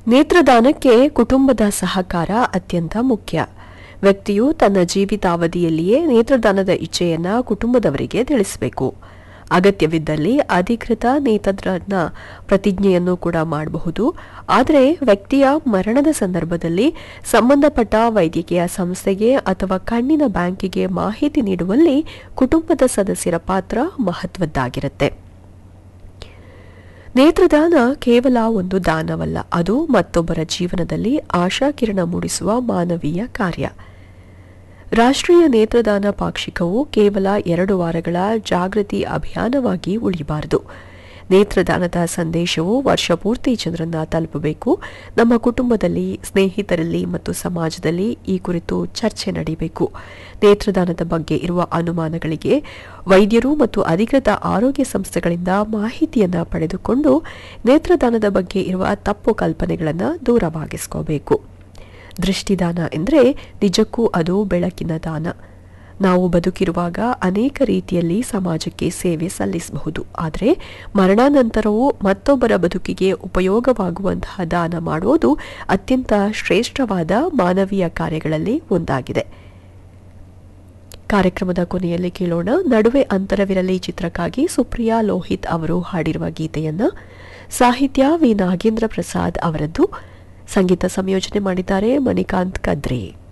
ನೇತ್ರದಾನಕ್ಕೆ ಕುಟುಂಬದ ಸಹಕಾರ ಅತ್ಯಂತ ಮುಖ್ಯ ವ್ಯಕ್ತಿಯು ತನ್ನ ಜೀವಿತಾವಧಿಯಲ್ಲಿಯೇ ನೇತ್ರದಾನದ ಇಚ್ಛೆಯನ್ನ ಕುಟುಂಬದವರಿಗೆ ತಿಳಿಸಬೇಕು ಅಗತ್ಯವಿದ್ದಲ್ಲಿ ಅಧಿಕೃತ ನೇತ್ರದಾನ ಪ್ರತಿಜ್ಞೆಯನ್ನು ಕೂಡ ಮಾಡಬಹುದು ಆದರೆ ವ್ಯಕ್ತಿಯ ಮರಣದ ಸಂದರ್ಭದಲ್ಲಿ ಸಂಬಂಧಪಟ್ಟ ವೈದ್ಯಕೀಯ ಸಂಸ್ಥೆಗೆ ಅಥವಾ ಕಣ್ಣಿನ ಬ್ಯಾಂಕಿಗೆ ಮಾಹಿತಿ ನೀಡುವಲ್ಲಿ ಕುಟುಂಬದ ಸದಸ್ಯರ ಪಾತ್ರ ಮಹತ್ವದ್ದಾಗಿರುತ್ತೆ ನೇತ್ರದಾನ ಕೇವಲ ಒಂದು ದಾನವಲ್ಲ ಅದು ಮತ್ತೊಬ್ಬರ ಜೀವನದಲ್ಲಿ ಆಶಾಕಿರಣ ಮೂಡಿಸುವ ಮಾನವೀಯ ಕಾರ್ಯ ರಾಷ್ಟ್ರೀಯ ನೇತ್ರದಾನ ಪಾಕ್ಷಿಕವು ಕೇವಲ ಎರಡು ವಾರಗಳ ಜಾಗೃತಿ ಅಭಿಯಾನವಾಗಿ ಉಳಿಬಾರದು ನೇತ್ರದಾನದ ಸಂದೇಶವು ವರ್ಷ ಪೂರ್ತಿ ಜನರನ್ನ ತಲುಪಬೇಕು ನಮ್ಮ ಕುಟುಂಬದಲ್ಲಿ ಸ್ನೇಹಿತರಲ್ಲಿ ಮತ್ತು ಸಮಾಜದಲ್ಲಿ ಈ ಕುರಿತು ಚರ್ಚೆ ನಡೀಬೇಕು ನೇತ್ರದಾನದ ಬಗ್ಗೆ ಇರುವ ಅನುಮಾನಗಳಿಗೆ ವೈದ್ಯರು ಮತ್ತು ಅಧಿಕೃತ ಆರೋಗ್ಯ ಸಂಸ್ಥೆಗಳಿಂದ ಮಾಹಿತಿಯನ್ನ ಪಡೆದುಕೊಂಡು ನೇತ್ರದಾನದ ಬಗ್ಗೆ ಇರುವ ತಪ್ಪು ಕಲ್ಪನೆಗಳನ್ನು ದೂರವಾಗಿಸ್ಕೋಬೇಕು ದೃಷ್ಟಿದಾನ ಎಂದರೆ ನಿಜಕ್ಕೂ ಅದು ಬೆಳಕಿನ ದಾನ ನಾವು ಬದುಕಿರುವಾಗ ಅನೇಕ ರೀತಿಯಲ್ಲಿ ಸಮಾಜಕ್ಕೆ ಸೇವೆ ಸಲ್ಲಿಸಬಹುದು ಆದರೆ ಮರಣಾನಂತರವೂ ಮತ್ತೊಬ್ಬರ ಬದುಕಿಗೆ ಉಪಯೋಗವಾಗುವಂತಹ ದಾನ ಮಾಡುವುದು ಅತ್ಯಂತ ಶ್ರೇಷ್ಠವಾದ ಮಾನವೀಯ ಕಾರ್ಯಗಳಲ್ಲಿ ಒಂದಾಗಿದೆ ಕಾರ್ಯಕ್ರಮದ ಕೊನೆಯಲ್ಲಿ ಕೇಳೋಣ ನಡುವೆ ಅಂತರವಿರಲಿ ಚಿತ್ರಕ್ಕಾಗಿ ಸುಪ್ರಿಯಾ ಲೋಹಿತ್ ಅವರು ಹಾಡಿರುವ ಗೀತೆಯನ್ನ ಸಾಹಿತ್ಯ ವಿ ನಾಗೇಂದ್ರ ಪ್ರಸಾದ್ ಅವರದ್ದು ಸಂಗೀತ ಸಂಯೋಜನೆ ಮಾಡಿದ್ದಾರೆ ಮಣಿಕಾಂತ್ ಕದ್ರಿ